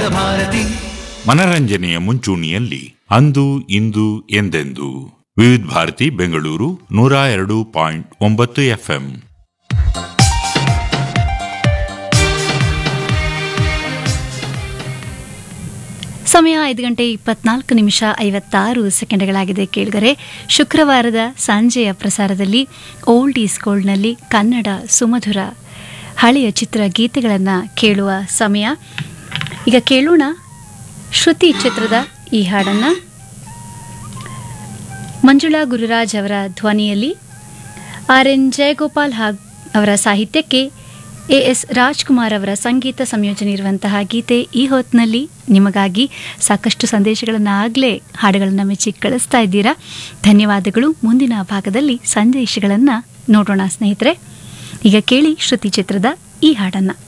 ಭಾರತಿ ಮನರಂಜನೆಯ ಮುಂಚೂಣಿಯಲ್ಲಿ ಅಂದು ಇಂದು ಎಂದೆಂದು ವಿವಿಧ ಭಾರತಿ ಬೆಂಗಳೂರು ನೂರ ಎರಡು ಪಾಯಿಂಟ್ ಒಂಬತ್ತು ಎಫ್ಎಂ ಸಮಯ ಐದು ಗಂಟೆ ಇಪ್ಪತ್ನಾಲ್ಕು ನಿಮಿಷ ಐವತ್ತಾರು ಸೆಕೆಂಡ್ಗಳಾಗಿದೆ ಕೇಳಿದರೆ ಶುಕ್ರವಾರದ ಸಂಜೆಯ ಪ್ರಸಾರದಲ್ಲಿ ಓಲ್ಡ್ ಈಸ್ ಗೋಲ್ಡ್ನಲ್ಲಿ ಕನ್ನಡ ಸುಮಧುರ ಹಳೆಯ ಚಿತ್ರ ಗೀತೆಗಳನ್ನು ಕೇಳುವ ಸಮಯ ಈಗ ಕೇಳೋಣ ಶ್ರುತಿ ಚಿತ್ರದ ಈ ಹಾಡನ್ನು ಮಂಜುಳಾ ಗುರುರಾಜ್ ಅವರ ಧ್ವನಿಯಲ್ಲಿ ಆರ್ ಎನ್ ಜಯಗೋಪಾಲ್ ಹಾಗ್ ಅವರ ಸಾಹಿತ್ಯಕ್ಕೆ ಎ ಎಸ್ ರಾಜ್ಕುಮಾರ್ ಅವರ ಸಂಗೀತ ಸಂಯೋಜನೆ ಇರುವಂತಹ ಗೀತೆ ಈ ಹೊತ್ತಿನಲ್ಲಿ ನಿಮಗಾಗಿ ಸಾಕಷ್ಟು ಸಂದೇಶಗಳನ್ನು ಆಗಲೇ ಹಾಡುಗಳನ್ನು ಮೆಚ್ಚಿ ಕಳಿಸ್ತಾ ಇದ್ದೀರಾ ಧನ್ಯವಾದಗಳು ಮುಂದಿನ ಭಾಗದಲ್ಲಿ ಸಂದೇಶಗಳನ್ನು ನೋಡೋಣ ಸ್ನೇಹಿತರೆ ಈಗ ಕೇಳಿ ಶ್ರುತಿ ಚಿತ್ರದ ಈ ಹಾಡನ್ನು